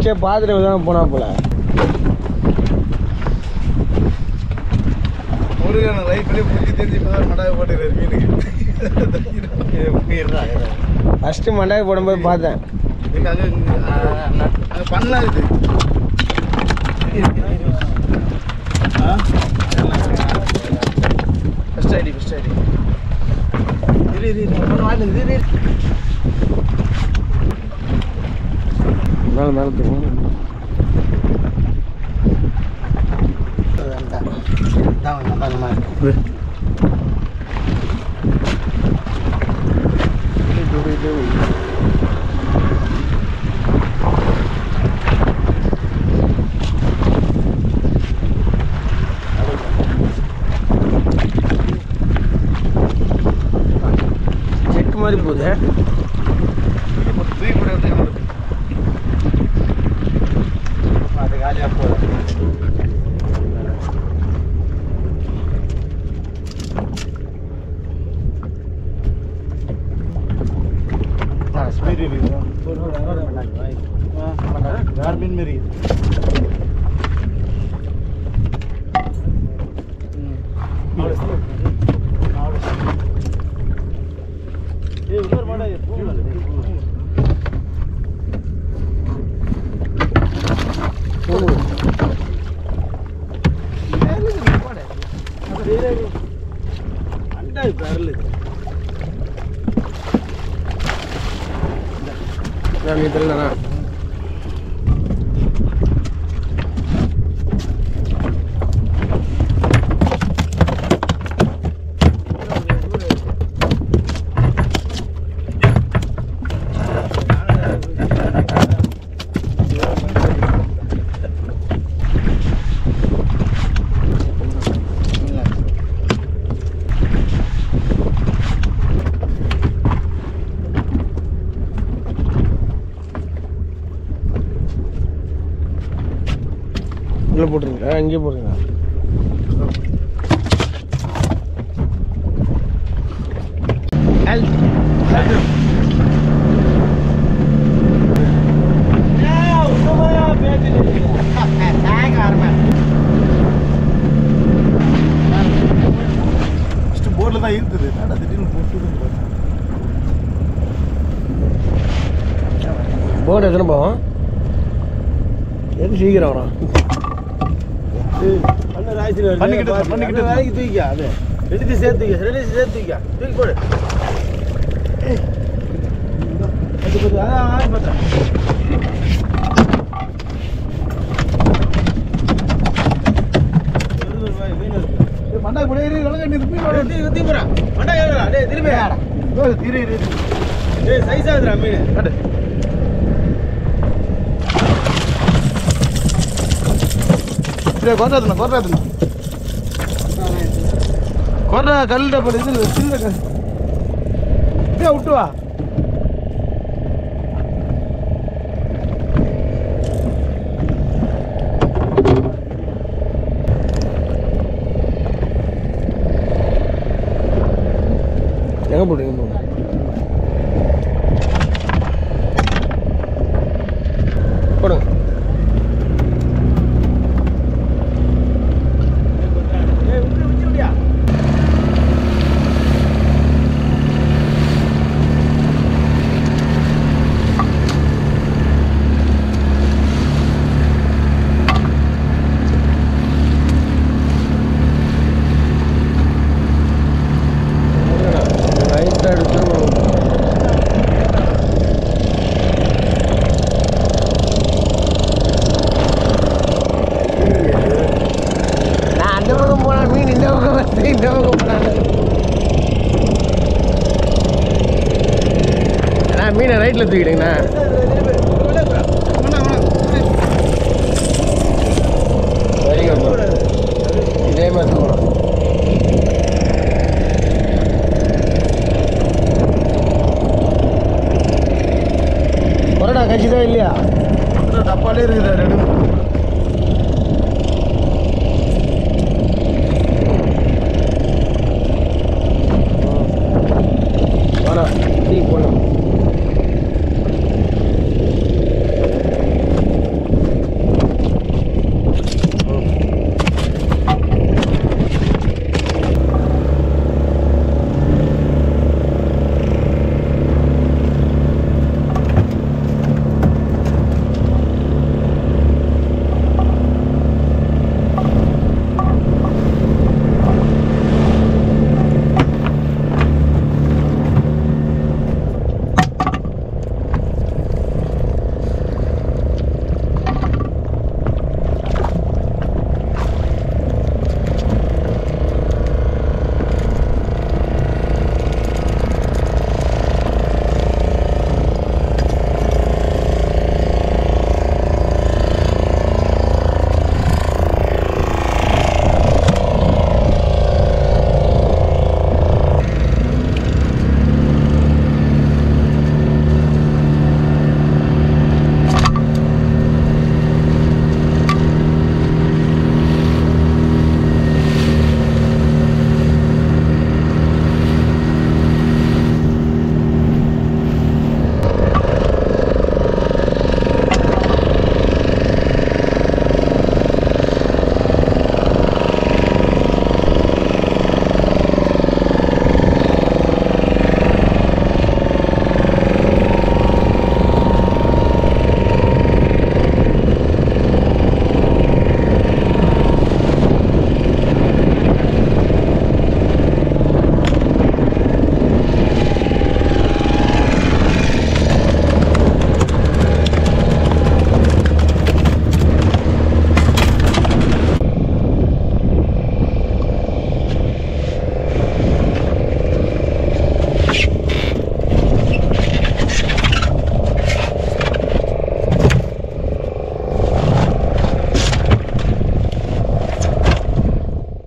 ஃபஸ்ட்டே பார்த்துட்டு தான் போனா போல முருகன் லைஃப்லேயே புரிஞ்சு தெரிஞ்சு இப்போ தான் மடாவை போட்டுக்கிறாரு மீனுக்கு ஃபஸ்ட்டு மண்டாய் போடும்போது பார்த்தேன் இல்லை அது அங்கே பண்ணலாம் இது ஃபஸ்ட் ஐடி ஃபஸ்ட் ஐடி இரு இரு இரு ஒன்று வாங்கிட்டு இரு இரு மேலே மேலே தூக்கும் செக் மாதிரி போகுது தூக்கி போட எடுத்து அது காலியாக போகுது ஸ்பீட் இருக்குது கார்பின் மாரி நீ தெரியலண்ணா உள்ளே போட்டுருங்க இங்கே போடுங்க ஃபஸ்ட்டு போர்டில் தான் இருக்குது நட திடீர்னு போட்டு போர்டு எத்தனை போவோம் எது சீக்கிரம் வரும் பண்ணிக்கிட்டு இரு, பண்ணிக்கிட்டு இரு. வேலைக்கு தூக்கிக்க அது ரெண்டு சேர்த்து தூக்கிக்க ரெண்டு சேர்த்து தூக்கிக்க தூக்கி போடு ஏய். அது கொஞ்சம் அதான் ஆன் பண்றேன். இருநூறு ரூபாய் மீன் இருக்கு. மண்டா கூட ஏறி விலங்க நீ திருப்பி டேய், தூக்கி தூக்கி போடா. மண்டா ஏறுடா. டேய், திரும்பி ஏறுடா. இரு இரு இரு. டேய், size ஆகுதுடா மீன். காட்டு. டேய், கொர்ராதுண்ணா, கொர்ராதுண்ணா. கொர்ரா, கல்லுடா போடு, இது இல்ல, சின்ன கல். டேய், விட்டு வா எங்கே போடுங்க போங்க போடுங்க டேய், விட்டு, விட்டு, விட்டியா? ரைட்டாக எடுத்து நான் அந்த பக்கம் போனால் மீன் இந்த பக்கம் வந்து இந்த பக்கம் போனாங்க நான் மீனை ரைட்டில் தூக்கிடுங்கண்ணா